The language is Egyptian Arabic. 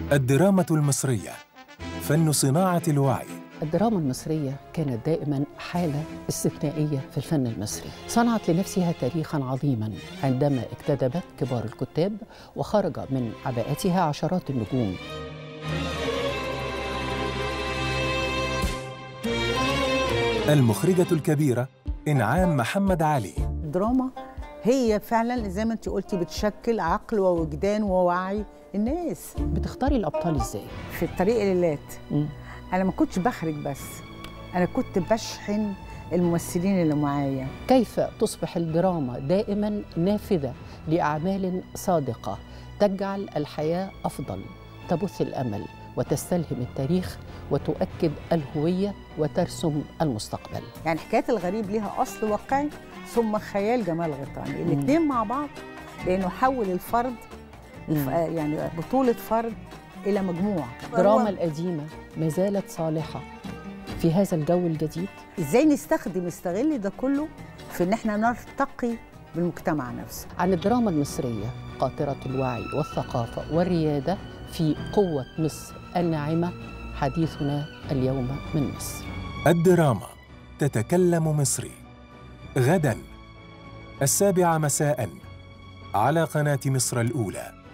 الدراما المصرية فن صناعة الوعي الدراما المصرية كانت دائما حالة استثنائية في الفن المصري صنعت لنفسها تاريخا عظيما عندما اكتدبت كبار الكتاب وخرج من عباءتها عشرات النجوم المخرجة الكبيرة إنعام محمد علي الدراما هي فعلا زي ما انت قلتي بتشكل عقل ووجدان ووعي الناس بتختاري الأبطال إزاي؟ في طريق الليلات مم. انا ما كنتش بخرج بس انا كنت بشحن الممثلين اللي معايا كيف تصبح الدراما دائما نافذة لأعمال صادقة تجعل الحياة أفضل تبث الأمل وتستلهم التاريخ وتؤكد الهوية وترسم المستقبل يعني حكايه الغريب ليها اصل واقعي ثم خيال جمال غيطاني الاثنين مع بعض لانه حول الفرد مم. آه، يعني بطوله فرد الى مجموعه الدراما هو القديمة ما زالت صالحة في هذا الجو الجديد ازاي نستخدم نستغل ده كله في ان احنا نرتقي بالمجتمع نفسه عن الدراما المصرية قاطرة الوعي والثقافة والريادة في قوة مصر الناعمة حديثنا اليوم من مصر الدراما تتكلم مصري غدا السابعة مساء على قناة مصر الأولى